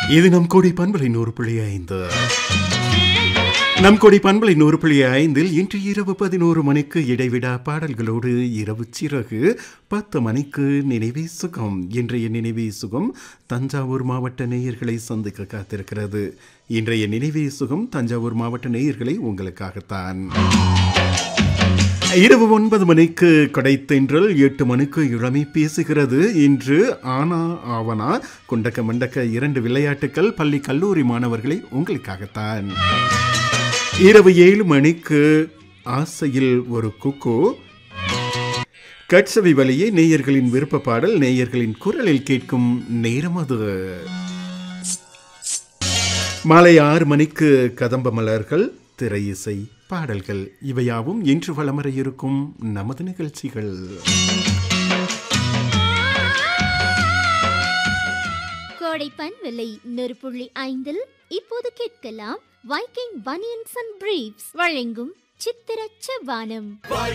இது நம் கொடி பண்பலை நூறு புள்ளி ஐந்து நம் கொடி பண்பலை நூறு புள்ளி ஐந்தில் இன்று இரவு பதினோரு மணிக்கு இடைவிடா பாடல்களோடு இரவு சிறகு பத்து மணிக்கு நினைவே சுகம் இன்றைய நினைவே சுகம் தஞ்சாவூர் மாவட்ட நேயர்களை சந்திக்க காத்திருக்கிறது இன்றைய நினைவே சுகம் தஞ்சாவூர் மாவட்ட நேயர்களை உங்களுக்காகத்தான் இரவு ஒன்பது மணிக்கு கொடைத்தென்றல் எட்டு மணிக்கு இளமை பேசுகிறது இன்று ஆனா ஆவனா குண்டக்க மண்டக்க இரண்டு விளையாட்டுக்கள் பள்ளி கல்லூரி மாணவர்களை உங்களுக்காகத்தான் இரவு ஏழு மணிக்கு ஆசையில் ஒரு குக்கு கட்சவி வழியே நேயர்களின் விருப்ப பாடல் நேயர்களின் குரலில் கேட்கும் நேரம் அது மாலை ஆறு மணிக்கு கதம்ப மலர்கள் திரை இசை பாடல்கள் இவையாவும் இன்று வளமர இருக்கும் நமது நிகழ்ச்சிகள் கோடை பண்பலை நூறு புள்ளி ஐந்தில் இப்போது கேட்கலாம் வைக்கிங் பனியன்ஸ் அண்ட் பிரீப்ஸ் வழங்கும் சித்திர செவ்வானம்